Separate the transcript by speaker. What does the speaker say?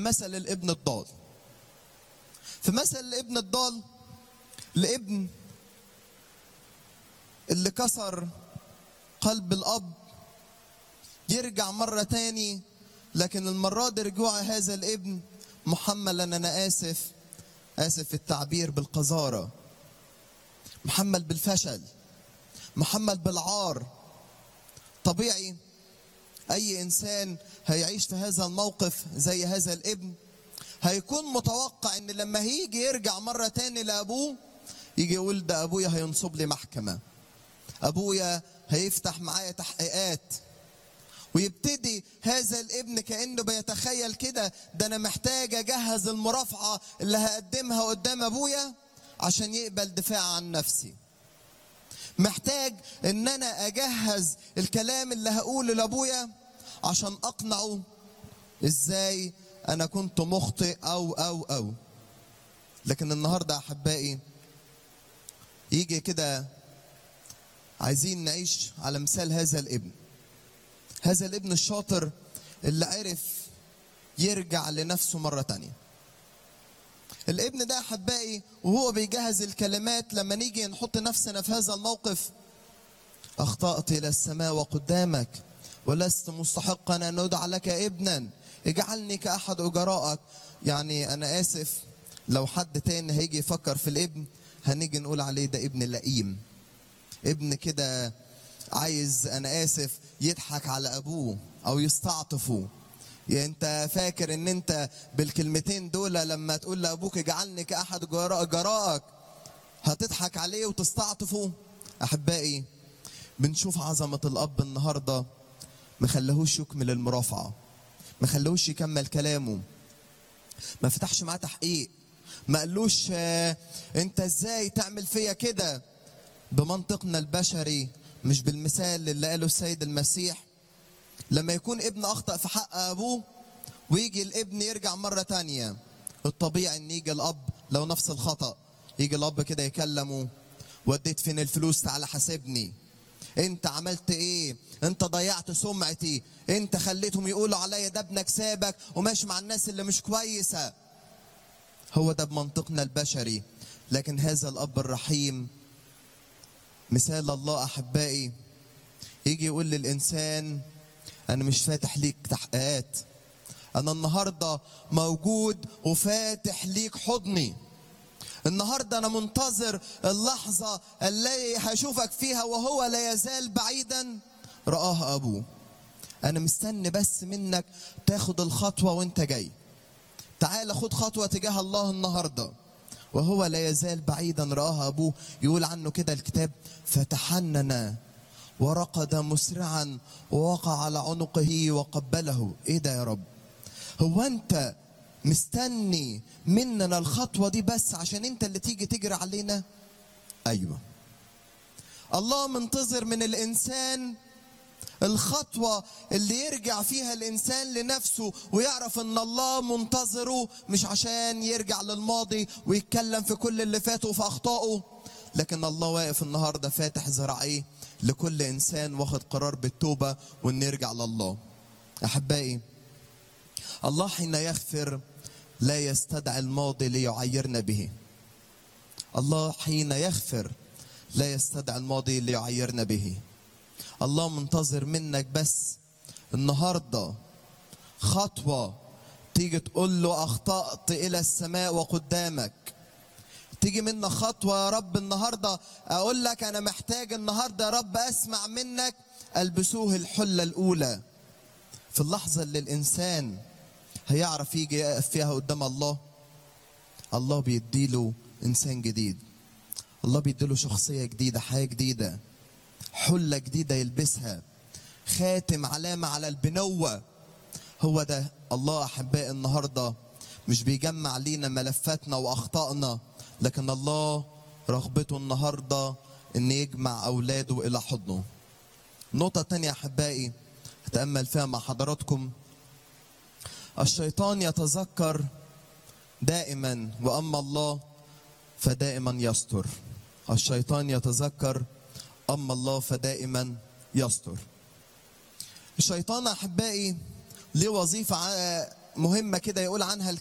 Speaker 1: مثل الابن الضال في مثل الابن الضال الابن اللي كسر قلب الاب يرجع مرة تاني لكن المرة دي رجوع هذا الابن محملا أنا آسف آسف في التعبير بالقذارة محمل بالفشل محمل بالعار طبيعي أي إنسان هيعيش في هذا الموقف زي هذا الابن هيكون متوقع إن لما هيجي يرجع مرة تاني لأبوه يجي يقول ده أبويا هينصب لي محكمة أبويا هيفتح معايا تحقيقات ويبتدي هذا الابن كانه بيتخيل كده ده انا محتاج اجهز المرافعه اللي هقدمها قدام ابويا عشان يقبل دفاع عن نفسي محتاج ان انا اجهز الكلام اللي هقوله لابويا عشان اقنعه ازاي انا كنت مخطئ او او او لكن النهارده احبائي يجي كده عايزين نعيش على مثال هذا الابن هذا الابن الشاطر اللي عرف يرجع لنفسه مرة تانية الابن ده أحبائي وهو بيجهز الكلمات لما نيجي نحط نفسنا في هذا الموقف أخطأت إلى السماء وقدامك ولست مستحقا أن أدعى لك ابنا اجعلني كأحد أجرائك يعني أنا آسف لو حد تاني هيجي يفكر في الابن هنيجي نقول عليه ده ابن لئيم ابن كده عايز انا اسف يضحك على ابوه او يستعطفه يعني انت فاكر ان انت بالكلمتين دول لما تقول لابوك اجعلني كاحد جراء جرائك هتضحك عليه وتستعطفه احبائي بنشوف عظمه الاب النهارده ما خلاهوش يكمل المرافعه ما خلاهوش يكمل كلامه ما فتحش معاه تحقيق ما قالوش آه، انت ازاي تعمل فيا كده بمنطقنا البشري مش بالمثال اللي قاله السيد المسيح لما يكون ابن اخطا في حق ابوه ويجي الابن يرجع مره تانية الطبيعي ان يجي الاب لو نفس الخطا يجي الاب كده يكلمه وديت فين الفلوس تعالى حاسبني انت عملت ايه انت ضيعت سمعتي انت خليتهم يقولوا عليا ده ابنك سابك وماشي مع الناس اللي مش كويسه هو ده بمنطقنا البشري لكن هذا الاب الرحيم مثال الله احبائي يجي يقول للانسان انا مش فاتح ليك تحقيقات انا النهارده موجود وفاتح ليك حضني النهارده انا منتظر اللحظه اللي هشوفك فيها وهو لا يزال بعيدا رآه ابوه انا مستني بس منك تاخد الخطوه وانت جاي تعال خد خطوه تجاه الله النهارده وهو لا يزال بعيدا رآه أبوه يقول عنه كده الكتاب فتحنن ورقد مسرعا ووقع على عنقه وقبله ايه ده يا رب هو انت مستني مننا الخطوة دي بس عشان انت اللي تيجي تجري علينا ايوه الله منتظر من الانسان الخطوة اللي يرجع فيها الإنسان لنفسه ويعرف إن الله منتظره مش عشان يرجع للماضي ويتكلم في كل اللي فاته وفي أخطائه لكن الله واقف النهاردة فاتح ذراعيه لكل إنسان واخد قرار بالتوبة وإن يرجع لله أحبائي الله حين يغفر لا يستدعي الماضي ليعيرنا به الله حين يغفر لا يستدعي الماضي ليعيرنا به الله منتظر منك بس النهارده خطوه تيجي تقول له اخطات الى السماء وقدامك تيجي منك خطوه يا رب النهارده اقول لك انا محتاج النهارده يا رب اسمع منك البسوه الحله الاولى في اللحظه اللي الانسان هيعرف يجي يقف فيها قدام الله الله بيديله انسان جديد الله بيديله شخصيه جديده حياه جديده حلة جديدة يلبسها خاتم علامة على البنوة هو ده الله أحباء النهاردة مش بيجمع لينا ملفاتنا وأخطائنا لكن الله رغبته النهاردة إن يجمع أولاده إلى حضنه نقطة تانية أحبائي أتأمل فيها مع حضراتكم الشيطان يتذكر دائما وأما الله فدائما يستر الشيطان يتذكر أما الله فدائما يستر الشيطان أحبائي ليه وظيفة مهمة كده يقول عنها